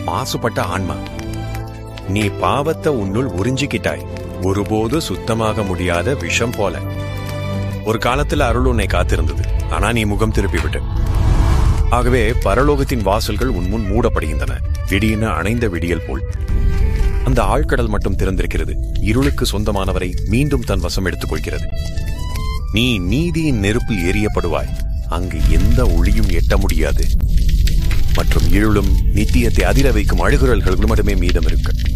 மாசுபட்ட ஆன்மா நீ பாவத்தை உன்னுள் உறிஞ்சிக்கிட்டாய் ஒருபோது சுத்தமாக முடியாத விஷம் போல ஒரு காலத்துல அருள் உன்னை காத்திருந்தது ஆனா நீ முகம் திருப்பி விட்டு ஆகவே பரலோகத்தின் வாசல்கள் உன் முன் மூடப்படுகின்றன திடீர்னு அணைந்த விடியல் போல் அந்த ஆழ்கடல் மட்டும் திறந்திருக்கிறது இருளுக்கு சொந்தமானவரை மீண்டும் தன் வசம் எடுத்துக் கொள்கிறது நீ நீதியின் நெருப்பில் எரியப்படுவாய் அங்கு எந்த ஒளியும் எட்ட முடியாது மற்றும் இருளும் நித்தியத்தை அதிர வைக்கும் அழுகுரல்கள் மட்டுமே மீதம் இருக்கு